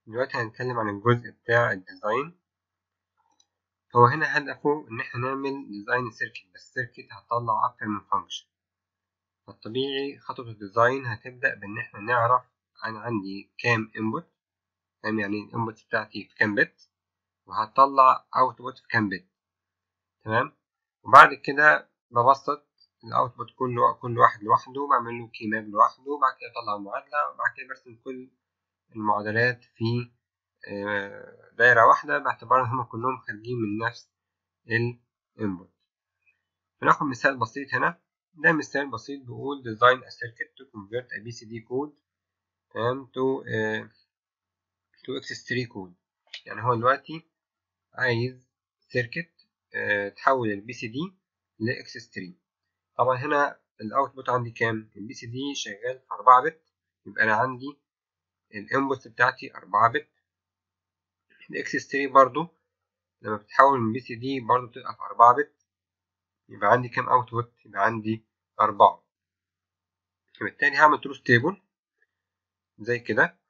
دلوقتي هنتكلم عن الجزء بتاع الديزاين هو هنا هدفه إن احنا نعمل ديزاين سيركت بس السيركت هتطلع أكتر من فانكشن فالطبيعي خطوة الديزاين هتبدأ بإن احنا نعرف أنا عندي كام انبوت فاهم يعني الانبوت بتاعتي في كام بت وهتطلع اوتبوت في كام بت تمام وبعد كده ببسط الاوتبوت كله كل واحد لوحده بعمل له كي ماب لوحده وبعد كده اطلع المعادلة وبعد كده برسم كل المعادلات في دايرة واحدة باعتبار ان هما كلهم خارجين من نفس الانبوت بناخد مثال بسيط هنا ده مثال بسيط بيقول design a circuit to convert a BCD code تمام to uh, to x3 code يعني هو دلوقتي عايز سيركت uh, تحول البي سي دي ل x3 طبعا هنا الاوتبوت عندي كام البي سي دي شغال في 4 بت يبقى انا عندي الانبوت بتاعتي 4 بت الاكس 3 برضو لما بتحول من بي سي دي برضو بتبقى في 4 بت يبقى عندي كام اوتبوت يبقى عندي 4 فبالتالي هعمل تروث تيبل زي كده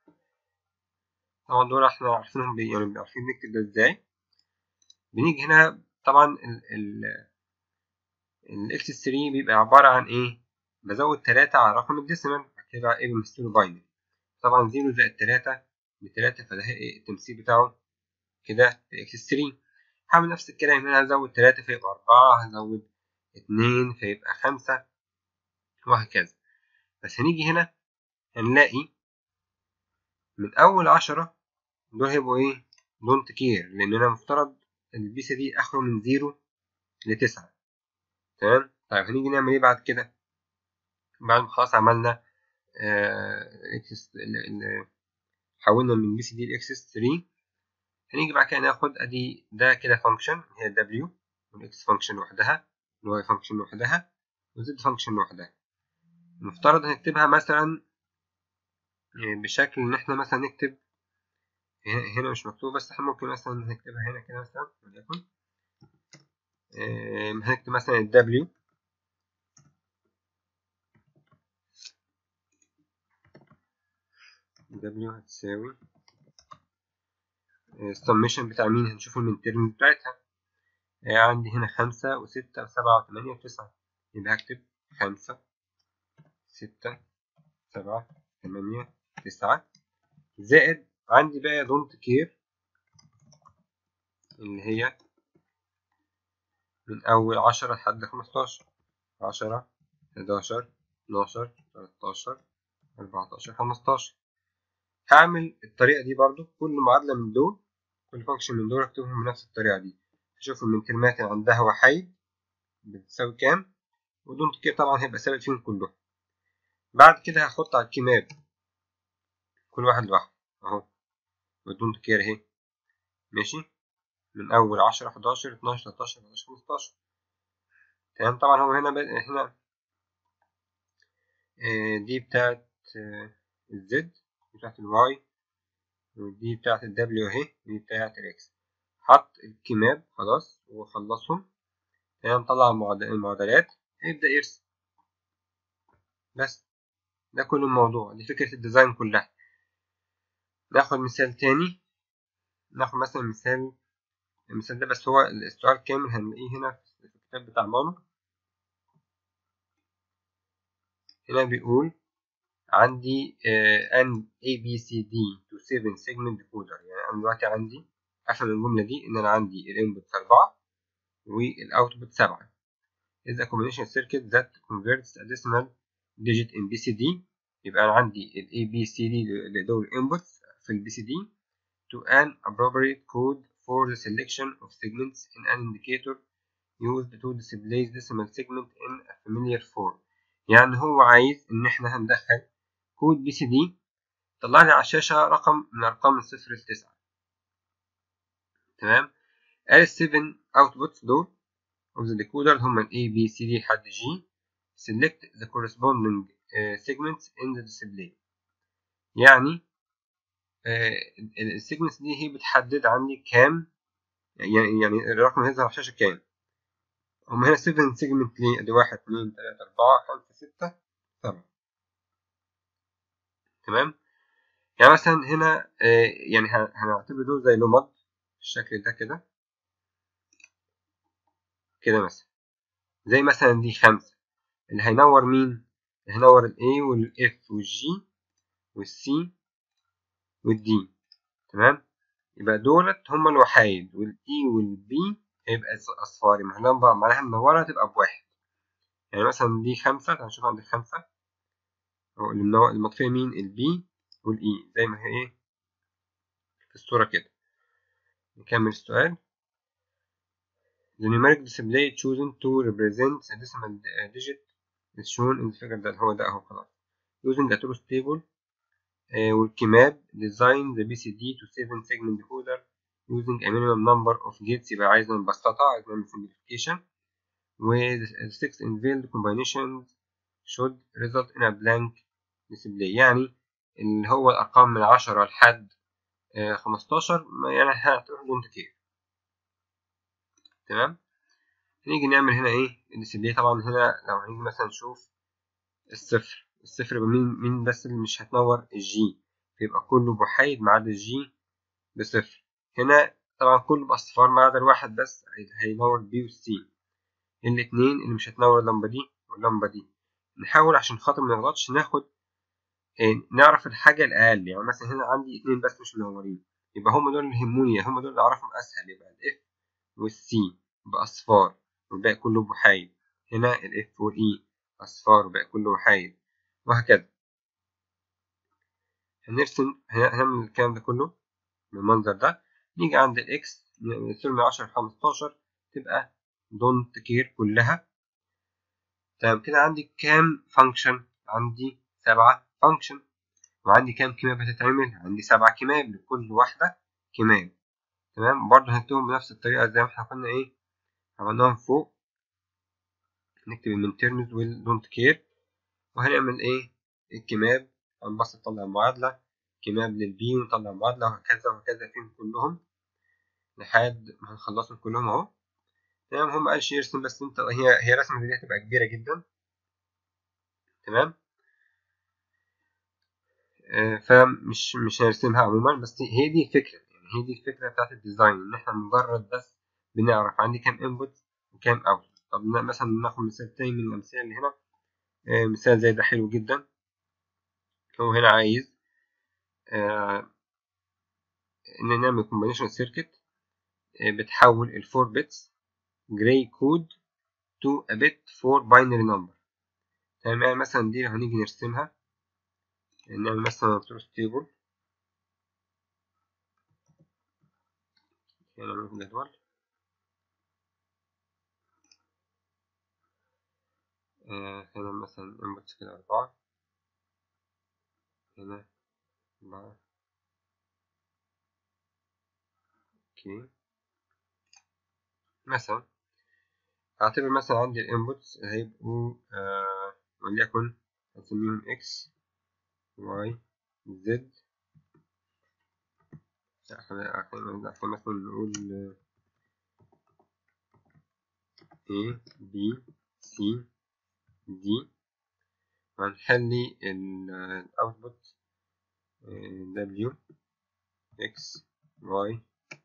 طبعا دول احنا عارفينهم بي يعني عارفين نكتب ده ازاي بنيجي هنا طبعا ال ال الاكس 3 بيبقى عبارة عن ايه بزود 3 على رقم الديسيمال كده ايه بمثله باينري طبعا 0 زائد 3 بتلاتة فده ايه التمثيل بتاعه كده اكس 3 هعمل نفس الكلام هنا هزود تلاتة فيبقى أربعة هزود اتنين فيبقى خمسة وهكذا بس هنيجي هنا هنلاقي من أول عشرة دول هيبقوا ايه دونت كير لأن أنا مفترض البي سي دي آخره من زيرو لتسعة تمام طيب هنيجي نعمل ايه بعد كده بعد ما خلاص عملنا آه اكس حولنا من بي سي دي لاكس 3 هنيجي بعد كده ناخد ادي ده كده فانكشن هي دبليو والاكس فانكشن لوحدها الواي فانكشن لوحدها والزد فانكشن لوحدها المفترض هنكتبها مثلا بشكل ان احنا مثلا نكتب هنا مش مكتوب بس احنا ممكن مثلا نكتبها هنا كده مثلا وليكن هنكتب مثلا الدبليو W هتساوي السمشن بتاع مين هنشوفه من الترم بتاعتها عندي هنا خمسة وستة وسبعة وثمانية وتسعة يبقى هكتب خمسة ستة سبعة ثمانية تسعة زائد عندي بقى دونت كير اللي هي من أول عشرة لحد خمستاشر عشرة حداشر اتناشر تلاتاشر أربعتاشر خمستاشر هعمل الطريقة دي برضو كل معادلة من دول كل فانكشن من دول هكتبهم بنفس الطريقة دي هشوف من الكلمات اللي عندها وحيد بتساوي كام ودونت كير طبعا هيبقى ثابت فيهم كلهم بعد كده هحط على الكيماب كل واحد لوحده اهو ودونت كير اهي ماشي من أول عشرة حداشر اتناشر تلاتاشر أربعتاشر خمستاشر تمام طبعا هو هنا هنا دي بتاعت الزد بتاعت الواي ودي بتاعت الدبليو اهي ودي بتاعت الاكس حط الكماب خلاص وخلصهم تمام طلع المعادلات هيبدأ يرسم بس ده كل الموضوع دي فكرة الديزاين كلها ناخد مثال تاني ناخد مثلا مثال المثال ده بس هو السؤال كامل هنلاقيه هنا في الكتاب بتاع مانو هنا بيقول عندي ان اي بي سي دي تو 7 سيجمنت ديكودر يعني انا دلوقتي عندي افهم الجمله دي ان انا عندي الانبوت 4 والاوتبوت 7 is a combination circuit that converts a decimal digit in BCD يبقى انا عندي ال A B C D اللي دول inputs في ال BCD to an appropriate code for the selection of segments in an indicator used to display decimal segment in a familiar form يعني هو عايز ان احنا هندخل كود بي سي دي طلع لي على الشاشة رقم من أرقام من صفر لتسعة تمام قال السيفن اوتبوتس دول of the decoder هما ال A B C D لحد G select the corresponding uh, segments in the display يعني السيجمنتس دي هي بتحدد عندي كام يعني يعني الرقم هيظهر على الشاشة كام هما هنا 7 سيجمنت ليه ادي واحد اتنين تلاتة أربعة خمسة ستة سبعة تمام يعني مثلا هنا آه يعني هنعتبر دول زي لمض بالشكل ده كده كده مثلا زي مثلا دي خمسة اللي هينور مين؟ اللي هينور ال A وال F وال G وال C وال D تمام؟ يبقى دولت هما الوحايد وال E وال B هيبقى أصفار معناها معناها منورة تبقى بواحد يعني مثلا دي خمسة تعال نشوف عندك خمسة المطفية مين؟ ال B وال E زي ما هي إيه في الصورة كده نكمل السؤال The numeric display chosen to represent a decimal digit is shown in the figure ده هو ده اهو خلاص using a truth table uh, والكماب design the BCD to 7 segment decoder using a minimum number of gates يبقى عايز نبسطها عايز نعمل simplification و the six invalid combinations should result in a blank display يعني اللي هو الأرقام من عشرة لحد خمستاشر يعني هتروح دونت كير تمام هنيجي نعمل هنا ايه الديسبلاي طبعا هنا لو هنيجي مثلا نشوف الصفر الصفر يبقى مين مين بس اللي مش هتنور الجي فيبقى كله بوحيد ما عدا الجي بصفر هنا طبعا كله بأصفار ما عدا الواحد بس هينور بي والسي الاتنين اللي مش هتنور اللمبة دي واللمبة دي نحاول عشان خاطر ما نغلطش ناخد إيه نعرف الحاجة الأقل يعني مثلا هنا عندي اتنين بس مش منورين يبقى هم دول اللي يهموني هم دول اللي أعرفهم أسهل يبقى الإف والسي بأصفار والباقي كله بحايد هنا ال F وال E أصفار والباقي كله بحايد وهكذا هنرسم هنعمل الكلام ده كله بالمنظر ده نيجي عند ال X نرسم من عشرة لخمستاشر تبقى دونت كير كلها تمام كده عندي كام فانكشن عندي سبعة فانكشن وعندي كام كماب هتتعمل عندي سبعة كماب لكل واحدة كماب تمام برضه هنكتبهم بنفس الطريقة زي ما احنا قلنا ايه عملناهم فوق نكتب المنترنز والدونت كير وهنعمل ايه الكماب هنبسط نطلع المعادلة كماب للبي ونطلع معادلة وهكذا وهكذا فيهم كلهم لحد ما هنخلصهم كلهم اهو تمام هم قالش يرسم بس انت هي هي رسمة دي هتبقى كبيرة جدا تمام آه فمش مش هنرسمها عموما بس هي دي الفكرة يعني هي دي الفكرة بتاعت الديزاين ان احنا مجرد بس بنعرف عندي كام انبوت وكام اوت طب مثلا ناخد مثال تاني من الامثله اللي هنا آه مثال زي ده حلو جدا هو هنا عايز آه ان نعمل combination circuit آه بتحول ال 4 bits gray code to a bit for binary number تمام يعني مثلا دي لو هنيجي نرسمها نعمل مثلا truth table نعمل جدول هنا مثلا inputs كده أربعة هنا أربعة أوكي مثلا أعتبر مثلا عندي الانبوتس هيبقوا آه وليكن هنسميهم x y z احنا احنا مثلا نقول a b c دي وهنخلي الاوتبوت w x y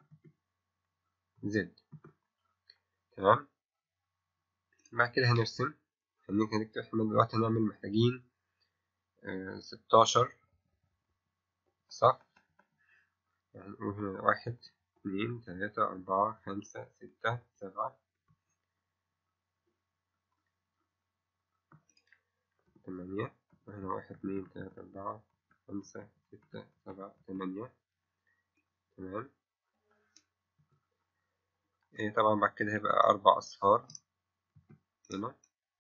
z تمام بعد كده هنرسم هنيجي هنكتب احنا دلوقتي هنعمل محتاجين ستاشر صف هنقول هنا واحد اتنين تلاتة أربعة خمسة ستة سبعة تمانية وهنا واحد اتنين تلاتة أربعة خمسة ستة سبعة تمانية تمام إيه طبعا بعد كده هيبقى أربع أصفار هنا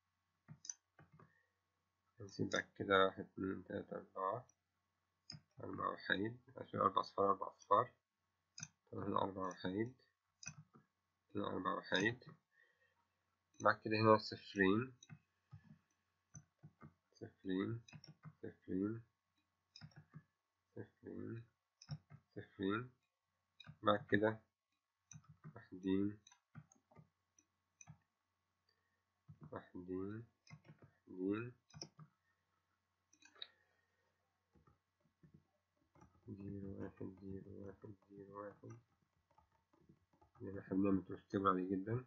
هنسيب بعد كده واحد اتنين تلاتة أربعة أربعة وحيد عشان أربع أصفار أربع أصفار طبعا هنا أربعة وحيد هنا أربعة وحيد بعد كده هنا صفرين صفرين صفرين صفرين صفرين بعد كده واحدين واحدين واحدين واحد زي ما احنا بنعمل تروس تيبل عادي جدا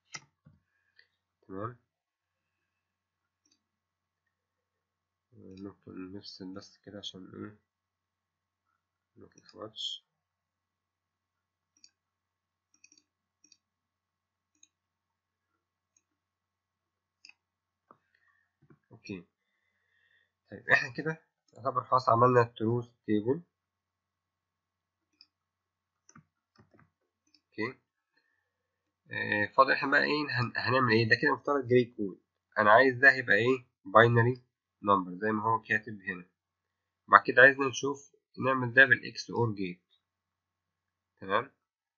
تمام ممكن نفصل بس كده عشان ايه متلخبطش اوكي طيب احنا كده يعتبر خلاص عملنا التروس تيبل اوكي آه فاضل احنا بقى ايه هن... هنعمل ايه ده كده مفترض جري كود انا عايز ده يبقى ايه باينري نمبر زي ما هو كاتب هنا بعد كده عايزنا نشوف نعمل ده بالاكس اور جيت تمام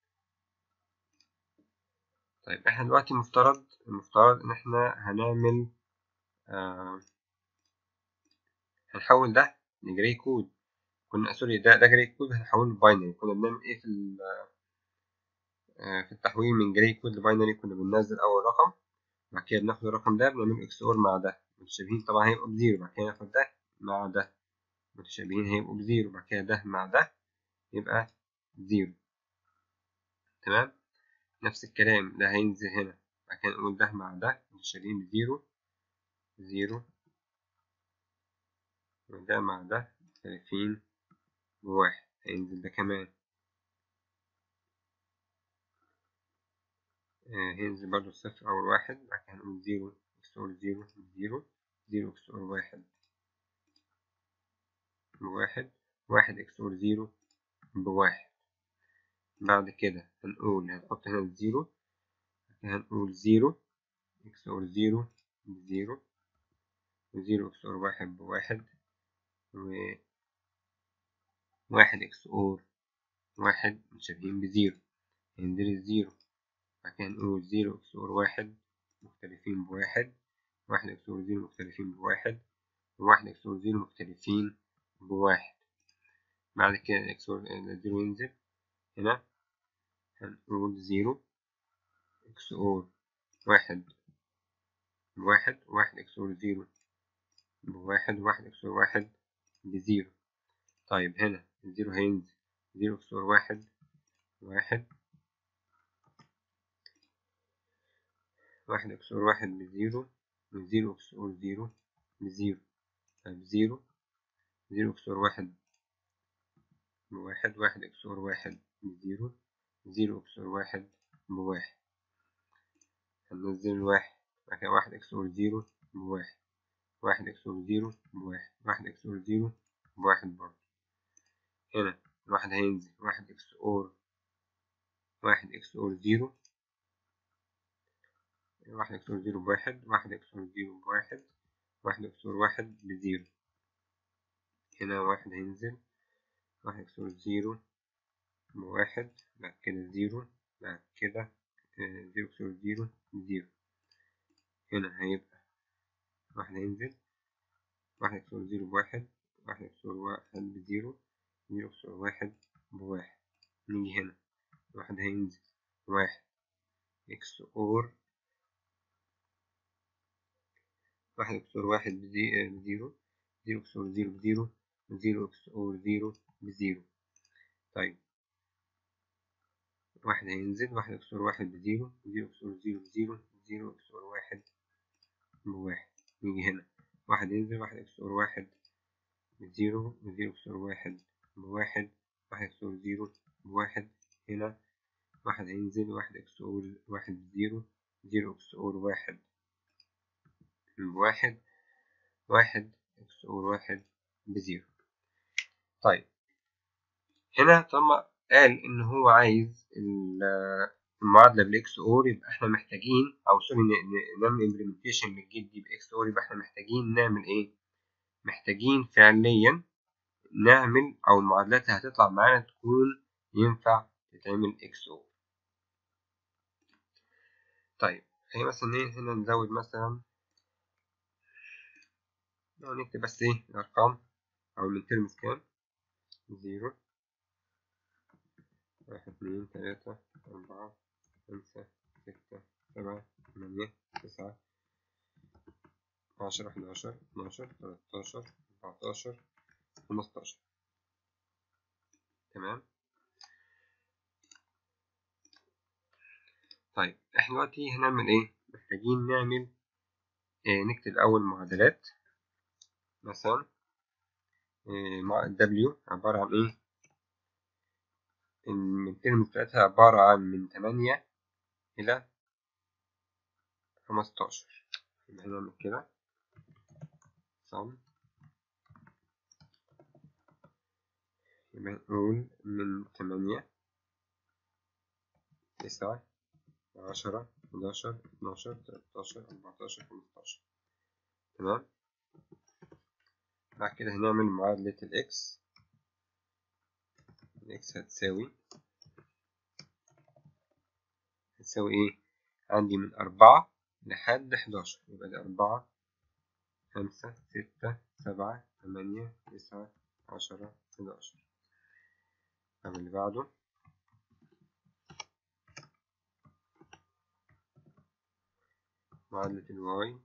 طيب احنا دلوقتي مفترض المفترض ان احنا هنعمل آه هنحول ده لجري كود كنا سوري ده ده جري كود هنحوله لباينري كنا بنعمل ايه في آه في التحويل من جري كود لباينري كنا بننزل اول رقم بعد كده بناخد الرقم ده بنعمل اكس اور مع ده متشابهين طبعا هيبقوا بزيرو بعد كده ناخد ده مع ده متشابهين هيبقوا بزيرو بعد كده ده مع ده يبقى زيرو تمام نفس الكلام ده هينزل هنا بعد كده نقول ده مع ده متشابهين بزيرو زيرو وده مع ده مختلفين بواحد هينزل ده كمان آه هينزل برضو صفر أول واحد بعد كده هنقول زيرو إكس أور زيرو زيرو زيرو إكس أور واحد بواحد واحد إكس أور زيرو بواحد بعد كده هنقول هنحط هنا الزيرو هنقول زيرو إكس أور زيرو بزيرو وزيرو إكس أور واحد بواحد و واحد إكس أور واحد متشابهين بزيرو هينزل الزيرو بعد كده نقول زيرو إكس أور واحد مختلفين بواحد واحد إكس أور زيرو مختلفين بواحد وواحد إكس أور زيرو مختلفين بواحد بعد كده الإكس أور الزيرو ينزل هنا هنقول زيرو إكس أور واحد بواحد واحد إكس أور زيرو بواحد واحد إكس أور واحد بزيرو طيب هنا الزيرو هينزل زيرو إكس أور واحد واحد واحد إكس أور واحد بزيرو وزيرو إكس أور زيرو بزيرو طيب زيرو زيرو إكس أور واحد بواحد واحد إكس أور واحد بزيرو زيرو إكس أور واحد بواحد هننزل الواحد بعد كده واحد إكس أور زيرو بواحد واحد إكس أور زيرو بواحد واحد إكس أور زيرو بواحد برضه هنا الواحد هينزل واحد إكس أور واحد إكس أور زيرو واحد إكس أور زيرو بواحد واحد إكس أور زيرو بواحد واحد إكس أور واحد بزيرو هنا واحد هينزل واحد إكس أور زيرو بواحد بعد كده زيرو بعد كده زيرو إكس أور زيرو بزيرو هنا هيبقى واحد هينزل واحد إكس أور زيرو بواحد واحد إكس أور واحد بزيرو زيرو إكس أور واحد بواحد نيجي هنا واحد هينزل واحد إكس أور واحد إكس أور واحد بزيرو زيرو إكس أور زيرو بزيرو زيرو إكس أور زيرو بزيرو طيب واحد هينزل واحد إكس أور واحد بزيرو زيرو إكس أور زيرو بزيرو زيرو إكس أور واحد بواحد نيجي هنا واحد ينزل واحد إكس أور واحد بزيرو وزيرو إكس أور واحد بواحد واحد إكس أور زيرو بواحد هنا واحد هينزل واحد إكس أور واحد بزيرو زيرو إكس أور واحد بواحد واحد إكس أور واحد بزيرو طيب هنا طالما قال إن هو عايز المعادلة بالإكس أور يبقى إحنا محتاجين أو سوري نعمل إمبلمنتيشن للجيت دي بإكس أور يبقى إحنا محتاجين نعمل إيه؟ محتاجين فعليا نعمل أو المعادلات اللي هتطلع معانا تكون ينفع تتعمل إكس أور طيب هي مثلا إيه هنا نزود مثلا نكتب بس إيه الأرقام أو المنترمز كام زيرو واحد اتنين تلاتة أربعة خمسة ستة سبعة تمانية تسعة عشرة حداشر اتناشر تلاتاشر أربعتاشر خمستاشر تمام طيب احنا دلوقتي هنعمل ايه محتاجين نعمل إيه نكتب اول معادلات مثلا إيه مع W عبارة عن ايه الترم بتاعتها عبارة عن من تمانية إلى خمستاشر يبقى هنعمل كده sum يبقى نقول من تمانية تسعة عشرة حداشر اتناشر تلاتاشر أربعتاشر خمستاشر تمام بعد كده هنعمل معادلة الإكس الإكس هتساوي هتساوي إيه؟ عندي من أربعة لحد حداشر يبقى دي أربعة خمسة ستة سبعة تمانية تسعة عشرة حداشر طب اللي بعده معادلة الواي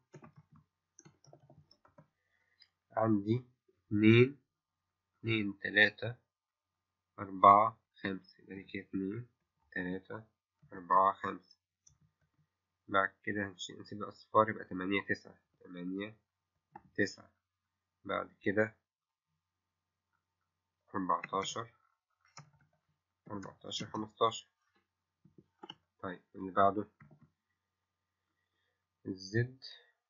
عندي اتنين اتنين تلاتة أربعة خمسة يبقى دي كده اتنين تلاتة أربعة خمسة بعد كده هنسيب الأصفار يبقى تمانية تسعة تمانية تسعة بعد كده أربعتاشر أربعتاشر خمستاشر طيب اللي بعده الزد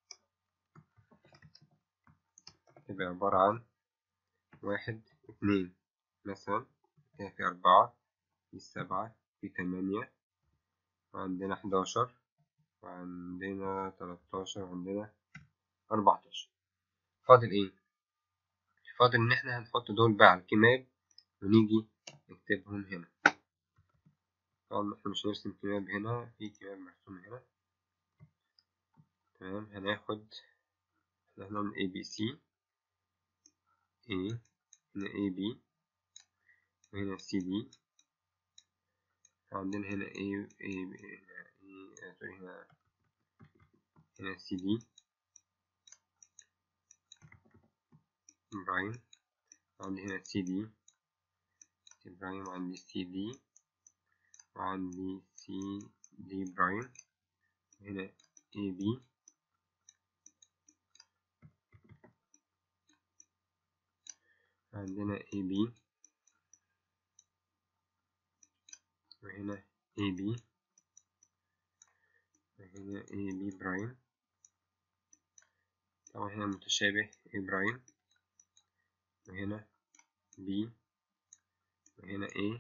تبقى عبارة عن واحد اتنين مثلا هنا في أربعة في سبعة في تمانية وعندنا حداشر وعندنا تلاتاشر وعندنا أربعتاشر فاضل ايه؟ فاضل إن احنا هنحط دول بقى على الكماب ونيجي نكتبهم هنا طبعا احنا مش هنرسم كماب هنا في كماب مرسوم هنا تمام هناخد احنا هنعمل A B C A هنا A B وهنا C D وعندنا هنا A A هنا A سوري هنا هنا C D برايم عندي هنا C D C برايم وعندي C D وعندي C D برايم هنا A B عندنا AB وهنا AB وهنا AB برايم طبعا هنا متشابه A برايم وهنا B وهنا A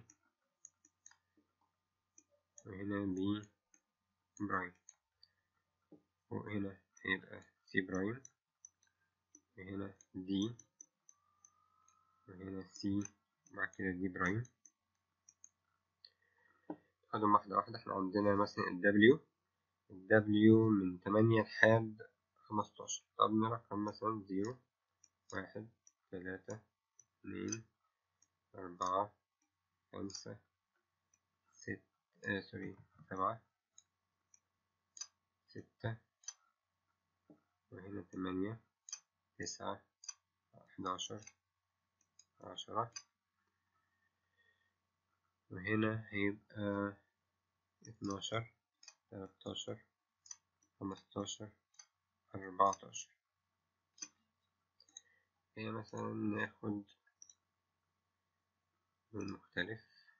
وهنا B برايم وهنا هيبقى C برايم وهنا D وهنا C بعد كده D برايم خدهم واحدة واحدة احنا عندنا مثلا ال W ال W من تمانية لحد خمستاشر طب نرقم مثلا زيرو واحد تلاتة اتنين أربعة خمسة ست آه سوري سبعة ستة وهنا تمانية تسعة حداشر عشرة وهنا هيبقى اتناشر تلاتاشر خمستاشر أربعتاشر هي مثلا ناخد لون مختلف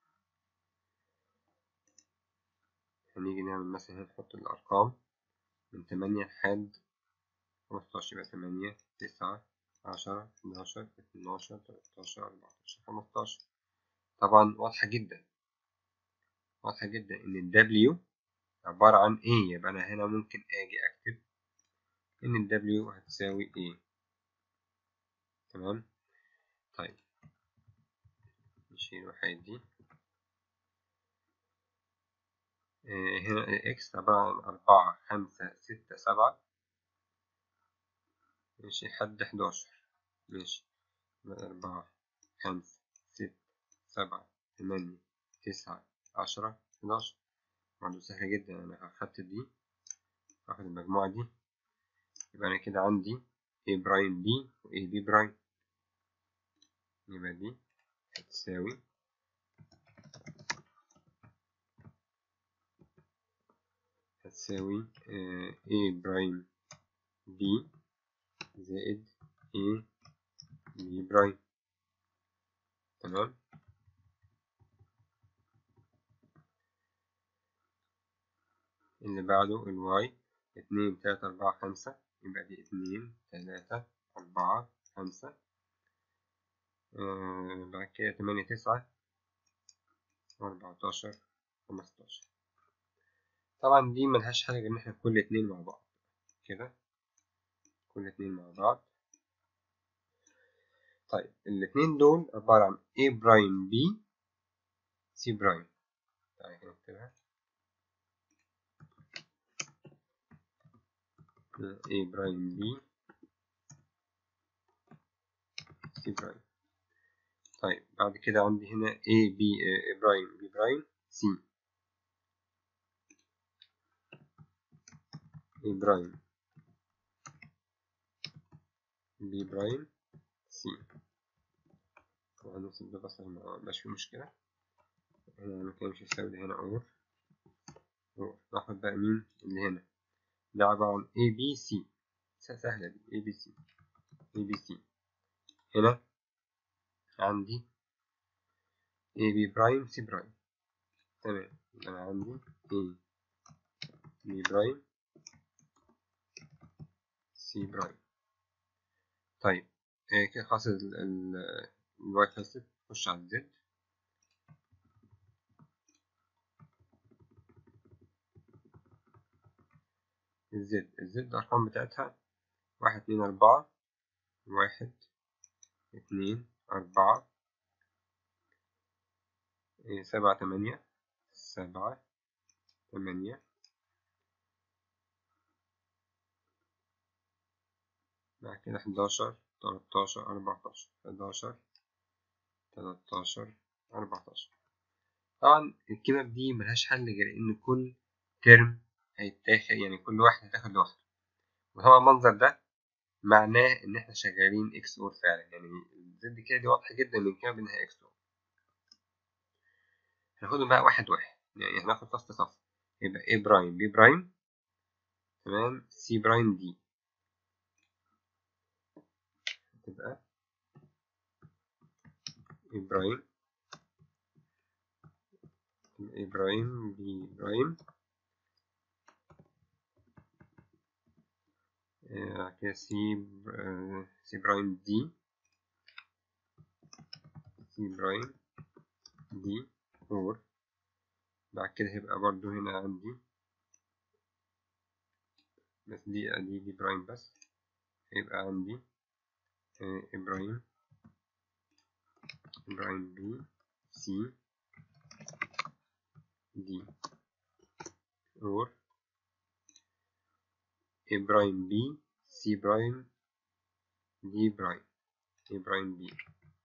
هنيجي نعمل مثلا هنحط الأرقام من تمانية لحد خمستاشر يبقى تمانية تسعة عشرة حداشر اتناشر تلاتاشر أربعتاشر خمستاشر طبعا واضحة جدا واضحة جدا إن ال W عبارة عن A يبقى أنا هنا ممكن أجي أكتب إن ال W هتساوي A تمام طيب نشيل الوحيد دي آه هنا X عبارة عن أربعة خمسة ستة سبعة ماشي حد حداشر ماشي أربعة خمسة ستة سبعة تمانية تسعة عشرة حداشر برضه سهلة جدا أنا أخدت دي أخد المجموعة دي يبقى أنا كده عندي A برايم B و A B برايم يبقى دي هتساوي تساوي A برايم B زائد A B برايم تمام اللي بعده الواي اتنين تلاتة أربعة خمسة يبقى دي اتنين تلاتة أربعة خمسة آه بعد كده تمانية تسعة وأربعتاشر خمستاشر طبعا دي ملهاش حاجة غير إن احنا كل اتنين مع بعض كده كل اتنين مع بعض طيب الاتنين دول عبارة عن A برايم B C برايم تعالى كده نكتبها A برايم B C برايم طيب بعد كده عندي هنا A B A برايم B برايم C A برايم B برايم C طبعا نفس ده بس مبقاش فيه مشكلة هنا مكان مش يساوي ده هنا اور اور ناخد بقى مين اللي هنا ده عبارة عن A B C سهلة دي A B C A B C هنا عندي A B برايم C برايم تمام أنا عندي A B برايم C برايم طيب آه كده خلاص الواي خلصت نخش على الزد الزد الزد الأرقام بتاعتها واحد اتنين أربعة واحد اتنين أربعة سبعة تمانية سبعة تمانية بعد كده حداشر تلاتاشر أربعتاشر حداشر تلاتاشر أربعتاشر طبعا الكلمة دي ملهاش حل غير إن كل ترم هيتاخد يعني كل واحد هيتاخد لوحده وطبعا المنظر ده معناه إن إحنا شغالين إكس أور فعلا يعني الزد كده دي واضحة جدا من كده بإنها إكس أور هناخدهم بقى واحد واحد يعني هناخد صف صف يبقى A برايم B برايم تمام C برايم D تبقى A برايم A برايم B برايم كده C C برايم D C برايم D اور بعد كده هيبقى برضو هنا عندي بس دي دي دي برايم بس هيبقى عندي إبراهيم إبراهيم بي سي دي اور إبراهيم بي سي برايم دي برايم إبراهيم بي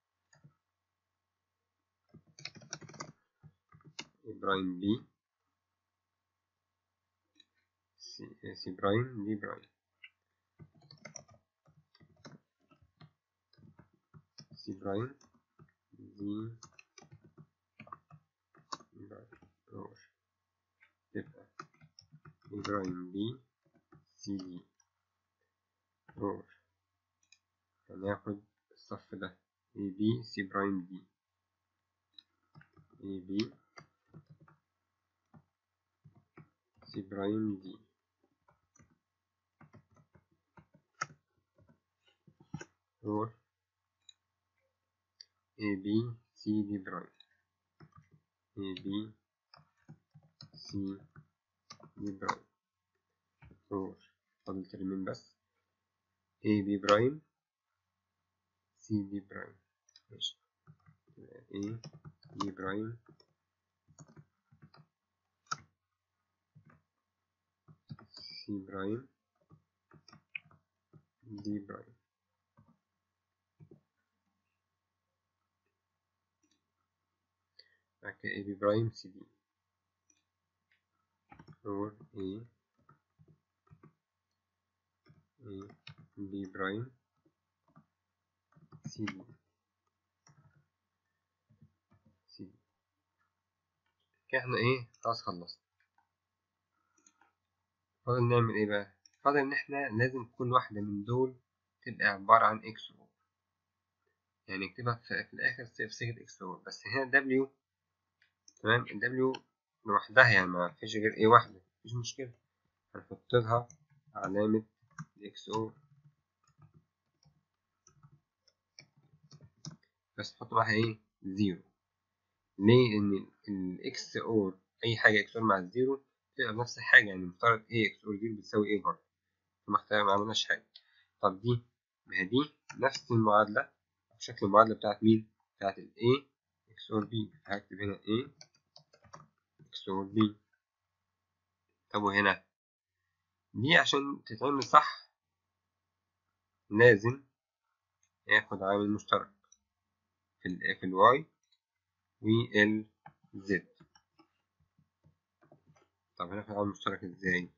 إبراهيم بي سي, سي برايم دي برايم سي برايم دي برايم اور تبقى إبراهيم بي سي دي اور هناخد الصف ده A B C برايم D A B C برايم D اور A B C D برايم A B C D برايم اور فاضل ترمين بس A B برايم C D برايم ماشي A B برايم C برايم D برايم بعد كده A B برايم C D or A A B برايم C D C D كده احنا ايه خلاص خلصنا فاضل نعمل ايه بقى فاضل ان احنا لازم كل واحدة من دول تبقى عبارة عن اكس او يعني نكتبها في, في الاخر في صيغة اكس او بس هنا دبليو تمام الدبليو لوحدها يعني ما فيش غير ايه واحدة مفيش مشكلة هنحط لها علامة اكس او بس نحط معاها ايه زيرو ليه لان الاكس اور اي حاجة اكس اور مع الزيرو تبقى بنفس الحاجة يعني مفترض ايه اكس اور زيرو بتساوي ايه برضه فما ما عملناش حاجة طب دي ما هي دي نفس المعادلة شكل المعادلة بتاعت مين؟ بتاعت ال A XOR B هكتب هنا A XOR B طب وهنا دي عشان تتعمل صح لازم ياخد عامل مشترك في ال في ال Y وال Z طب هناخد عامل مشترك ازاي؟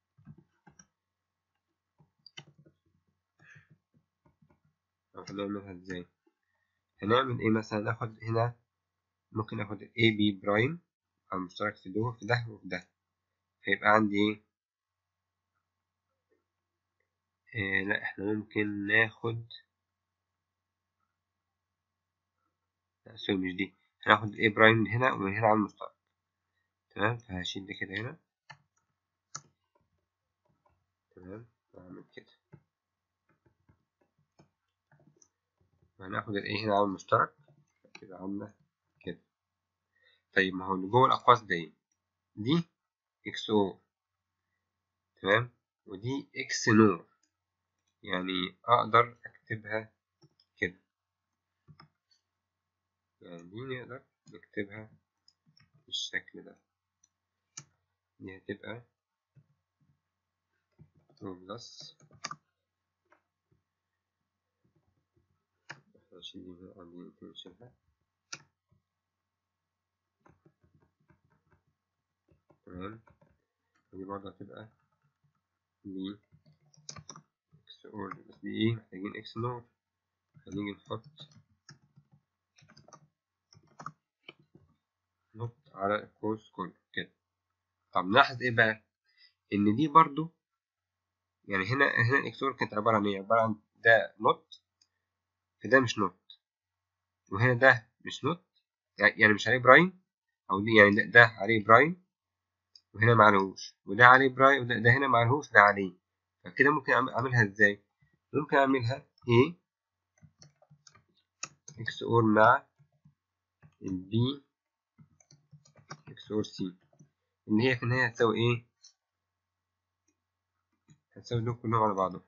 هنعملها ازاي؟ هنعمل ايه مثلا ناخد هنا ممكن ناخد ال AB برايم أو مشترك في ده في ده وفي ده هيبقى عندي ايه إيه لا احنا ممكن ناخد لا سوري مش دي هناخد ال A برايم من هنا ومن هنا على المشترك تمام فهشيل ده كده هنا تمام وأعمل كده وهناخد ال A هنا على المشترك كده عاملة كده طيب ما هو اللي جوه الأقواس دي دي إكس أو تمام ودي إكس نور يعني أقدر أكتبها كده يعني دي نقدر نكتبها بالشكل ده دي هتبقى بلس نشيل دي من عندي نشيلها تمام ودي برضه هتبقى دي اكس اور بس دي ايه محتاجين اكس نور هنيجي نحط نحط على القوس كله كده طب نلاحظ ايه بقى ان دي برضو يعني هنا هنا الاكس اور كانت عبارة عن ايه عبارة عن ده نوت في ده مش نوت وهنا ده مش نوت يعني مش عليه برايم او دي يعني ده عليه برايم وهنا معلهوش وده عليه براي وده ده هنا معلهوش ده عليه فكده ممكن اعملها ازاي ممكن اعملها A اكس اور مع البي اكس اور سي اللي هي في النهاية هتساوي ايه هتساوي دول كلهم على بعضهم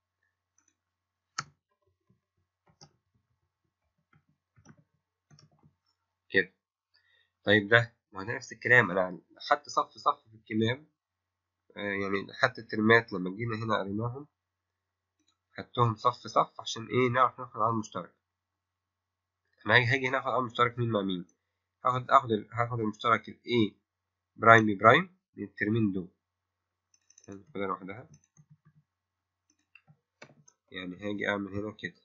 كده طيب ده ما هو ده نفس الكلام انا خدت صف صف في الكمام آه يعني حتى الترمات لما جينا هنا قريناهم خدتهم صف صف عشان ايه نعرف ناخد عامل مشترك انا هاجي هاجي هنا اخد عامل مشترك مين مع مين هاخد اخد هاخد المشترك ال A برايم بي برايم من الترمين دول هاخدها لوحدها يعني هاجي اعمل هنا كده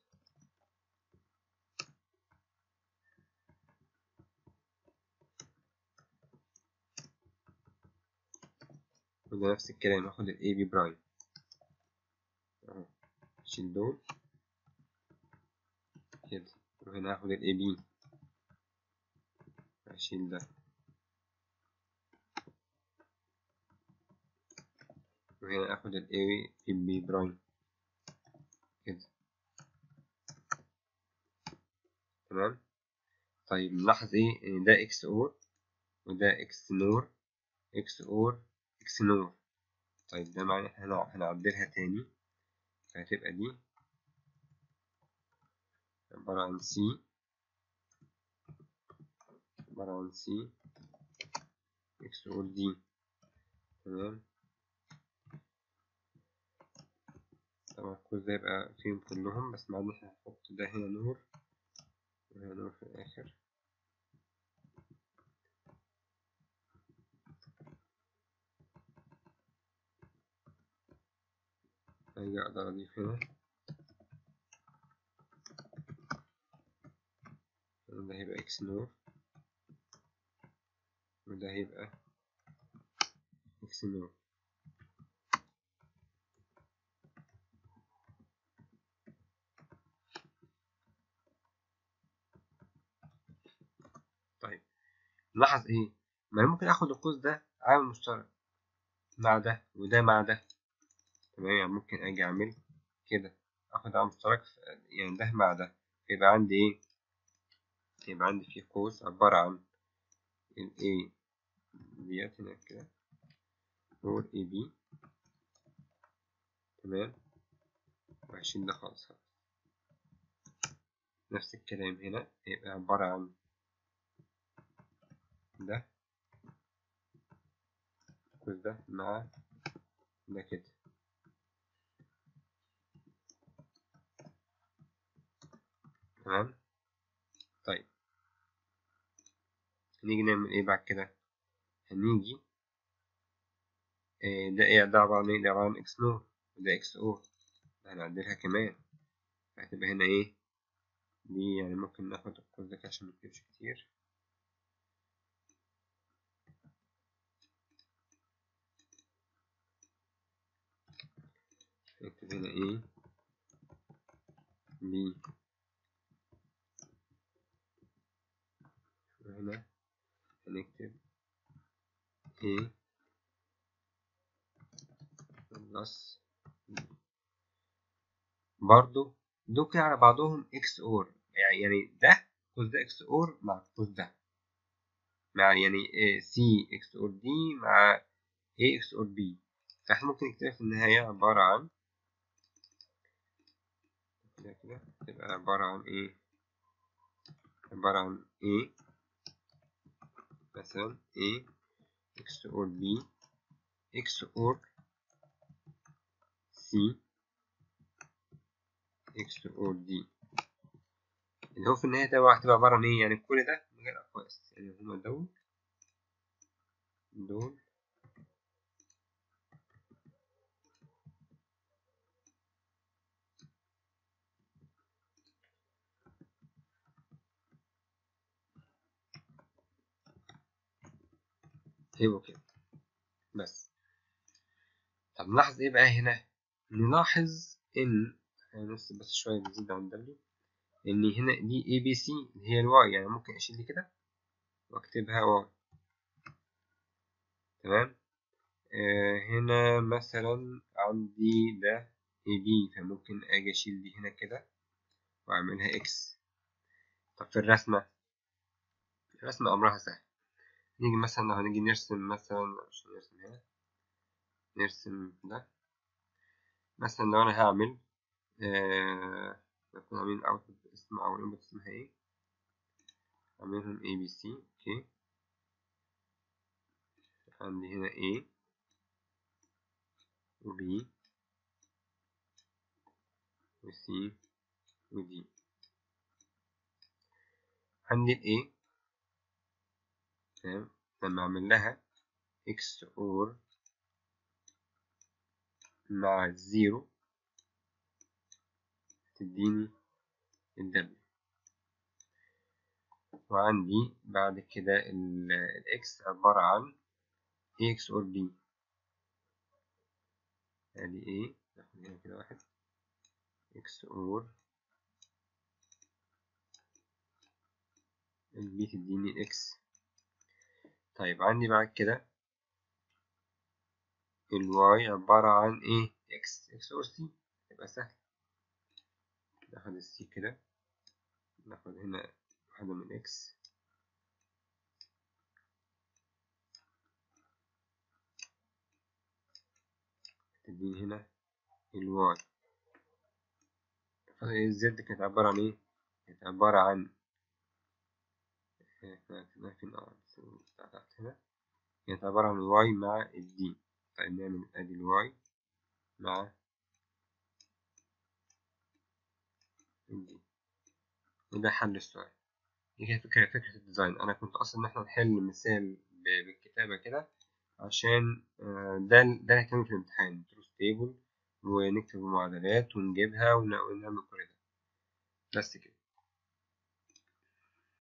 وده نفس الكلام هاخد ال AB برايم اهو اشيل دول كده وهنا هاخد ال AB اشيل ده وهنا اخد ال AB برايم كده تمام طيب نلاحظ ايه ان ده اكس اور وده اكس نور اكس اور اكس نور طيب ده معنى احنا هنعدلها تاني فهتبقى دي عبارة عن سي عبارة عن سي اكس اور دي تمام طبعا القوس ده يبقى فيهم كلهم بس بعدين احنا هنحط ده هنا نور وهنا نور في الآخر أجي أقدر أضيف هنا ده هيبقى إكس نور وده هيبقى إكس نور نلاحظ ايه ما انا ممكن اخد القوس ده عامل مشترك مع ده وده مع ده تمام يعني ممكن اجي اعمل كده اخد عامل مشترك يعني ده مع ده يبقى عندي ايه يبقى عندي فيه قوس عبارة عن ال A ديت هنا كده اور اي بي تمام وهشيل ده خالص نفس الكلام هنا هيبقى عبارة عن ده القوس ده مع ده كده تمام طيب هنيجي نعمل ايه بعد كده هنيجي إيه ده ايه ده عبارة عن ايه ده عبارة عن اكس نور وده اكس اور هنعدلها كمان هتبقى هنا ايه دي يعني ممكن ناخد القوس ده عشان مكتبش كتير نكتب هنا ايه بي وهنا هنكتب A بلس برضو دول كده على بعضهم اكس اور يعني يعني ده قوس ده اكس اور مع القوس ده مع يعني سي اكس اور دي مع A اكس اور بي فاحنا ممكن نكتبها في النهاية عبارة عن كده كده تبقى عبارة عن ايه عبارة عن A مثلا A x or B x or C x or D اللي هو في النهاية ده هتبقى عبارة عن ايه يعني كل ده من غير أقواس يعني هما دول دول هيبقوا كده بس طب نلاحظ ايه بقى هنا نلاحظ ان نفس بس شوية نزيد عن دبليو ان هنا دي اي بي سي اللي هي الواي يعني ممكن اشيل دي كده واكتبها واي تمام آه هنا مثلا عندي ده اي بي فممكن اجي اشيل دي هنا كده واعملها اكس طب في الرسمة الرسمة امرها سهل نيجي مثلا لو هنيجي نرسم مثلا عشان نرسم هنا نرسم ده مثلا لو انا هعمل آه نكون عاملين الاوتبوت اسم او الانبوت اسمها ايه اعملهم A B C اوكي عندي هنا A و B و C و D عندي ال A تمام لما اعمل لها X or مع الزيرو تديني الدبليو وعندي بعد كده الاكس عبارة عن ax or b ادي a ناخد هنا كده واحد x or البي تديني الاكس طيب عندي بعد كده الواي عبارة عن ايه x x or c يبقى سهل ناخد السي كده ناخد هنا واحدة من اكس تديني هنا الواي الزد كانت عبارة عن ايه؟ كانت عبارة عن احنا فين اه تحت هنا كانت عبارة عن الواي مع الدي طيب نعمل ادي الواي مع الدي وده حل السؤال دي كانت فكرة فكرة الديزاين أنا كنت أصلا إن إحنا نحل مثال بالكتابة كده عشان ده ده هيكون في الامتحان تروس تيبل ونكتب المعادلات ونجيبها ونعمل كل ده بس كده